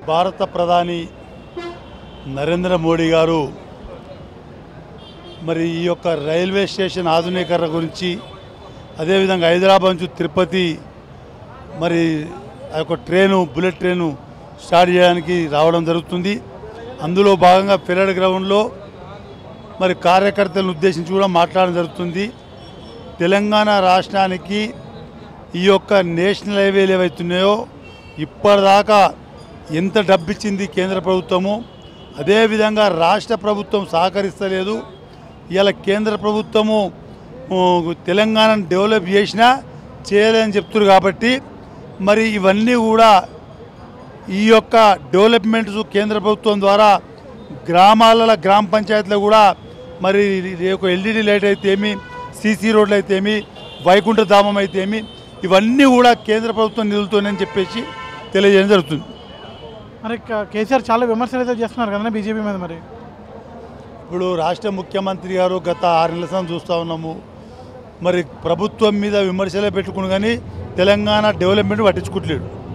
భారత ప్రధాని నరేంద్ర మోడీ గారు మరి ఈ యొక్క రైల్వే స్టేషన్ ఆధునీకరణ గురించి అదేవిధంగా హైదరాబాద్ నుంచి తిరుపతి మరి ఆ యొక్క ట్రైను బుల్లెట్ ట్రైను స్టార్ట్ చేయడానికి రావడం జరుగుతుంది అందులో భాగంగా పిల్లల గ్రౌండ్లో మరి కార్యకర్తలను ఉద్దేశించి కూడా మాట్లాడడం జరుగుతుంది తెలంగాణ రాష్ట్రానికి ఈ యొక్క నేషనల్ హైవేలు ఏవైతున్నాయో ఇప్పటిదాకా ఎంత డబ్బిచ్చింది కేంద్ర ప్రభుత్వము అదేవిధంగా రాష్ట్ర ప్రభుత్వం సహకరిస్తలేదు ఇవాళ కేంద్ర ప్రభుత్వము ఊ, తెలంగాణను డెవలప్ చేసినా చేయలేదని చెప్తున్నారు కాబట్టి మరి ఇవన్నీ కూడా ఈ యొక్క డెవలప్మెంట్స్ కేంద్ర ప్రభుత్వం ద్వారా గ్రామాలలో గ్రామ పంచాయతీలో కూడా మరి ఈ యొక్క ఎల్ఈడి లైట్ అయితే ఏమి సీసీ రోడ్లు అయితే ఏమి వైకుంఠ ధామం అయితే ఏమి ఇవన్నీ కూడా కేంద్ర ప్రభుత్వం నిధులతోనని చెప్పేసి తెలియజేయడం జరుగుతుంది మరి క- కేసీఆర్ చాలా విమర్శలు అయితే చేస్తున్నారు కదా బీజేపీ మీద మరి ఇప్పుడు రాష్ట్ర ముఖ్యమంత్రి గారు గత ఆరు నెలల సంది చూస్తూ ఉన్నాము మరి ప్రభుత్వం మీద విమర్శలే పెట్టుకుని కానీ తెలంగాణ డెవలప్మెంట్ పట్టించుకోవట్లేడు